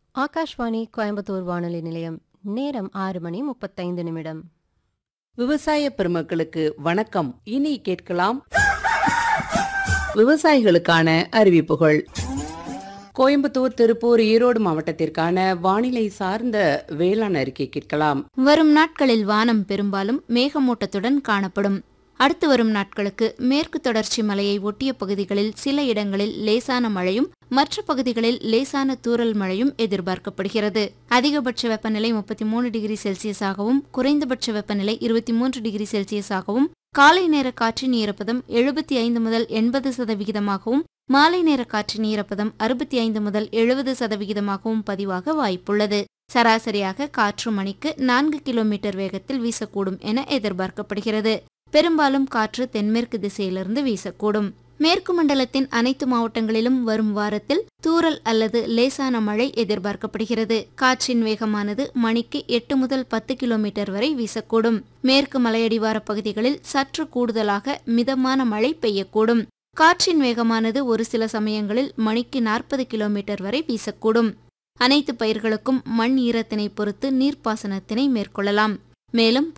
ஆகாஷ்வாணி கோயம்புத்தூர் வானொலி நிலையம் நேரம் ஆறு மணி முப்பத்தைந்து நிமிடம் விவசாய பெருமக்களுக்கு வணக்கம் இனி கேட்கலாம் விவசாயிகளுக்கான அறிவிப்புகள் கோயம்புத்தூர் திருப்பூர் ஈரோடு மாவட்டத்திற்கான வானிலை சார்ந்த வேளாண் அறிக்கை கேட்கலாம் வரும் நாட்களில் வானம் பெரும்பாலும் மேகமூட்டத்துடன் காணப்படும் அடுத்து வரும் நாட்களுக்கு மேற்கு தொடர்ச்சி மலையை ஒட்டிய பகுதிகளில் சில இடங்களில் லேசான மழையும் மற்ற பகுதிகளில் லேசான தூறல் மழையும் எதிர்பார்க்கப்படுகிறது அதிகபட்ச வெப்பநிலை முப்பத்தி மூணு டிகிரி செல்சியஸாகவும் குறைந்தபட்ச வெப்பநிலை இருபத்தி மூன்று டிகிரி செல்சியஸாகவும் காலை நேர காற்றின் ஈரப்பதம் எழுபத்தி ஐந்து முதல் எண்பது சதவிகிதமாகவும் மாலை நேர காற்றின் ஈரப்பதம் அறுபத்தி ஐந்து முதல் எழுபது சதவிகிதமாகவும் பதிவாக வாய்ப்புள்ளது சராசரியாக காற்று மணிக்கு நான்கு கிலோமீட்டர் வேகத்தில் வீசக்கூடும் என எதிர்பார்க்கப்படுகிறது பெரும்பாலும் காற்று தென்மேற்கு திசையிலிருந்து வீசக்கூடும் மேற்கு மண்டலத்தின் அனைத்து மாவட்டங்களிலும் வரும் வாரத்தில் தூறல் அல்லது லேசான மழை எதிர்பார்க்கப்படுகிறது காற்றின் வேகமானது மணிக்கு எட்டு முதல் பத்து கிலோமீட்டர் வரை வீசக்கூடும் மேற்கு மலையடிவார பகுதிகளில் சற்று கூடுதலாக மிதமான மழை பெய்யக்கூடும் காற்றின் வேகமானது ஒரு சில சமயங்களில் மணிக்கு நாற்பது கிலோமீட்டர் வரை வீசக்கூடும் அனைத்து பயிர்களுக்கும் மண் ஈரத்தினை பொறுத்து நீர்ப்பாசனத்தினை மேற்கொள்ளலாம் மேலும்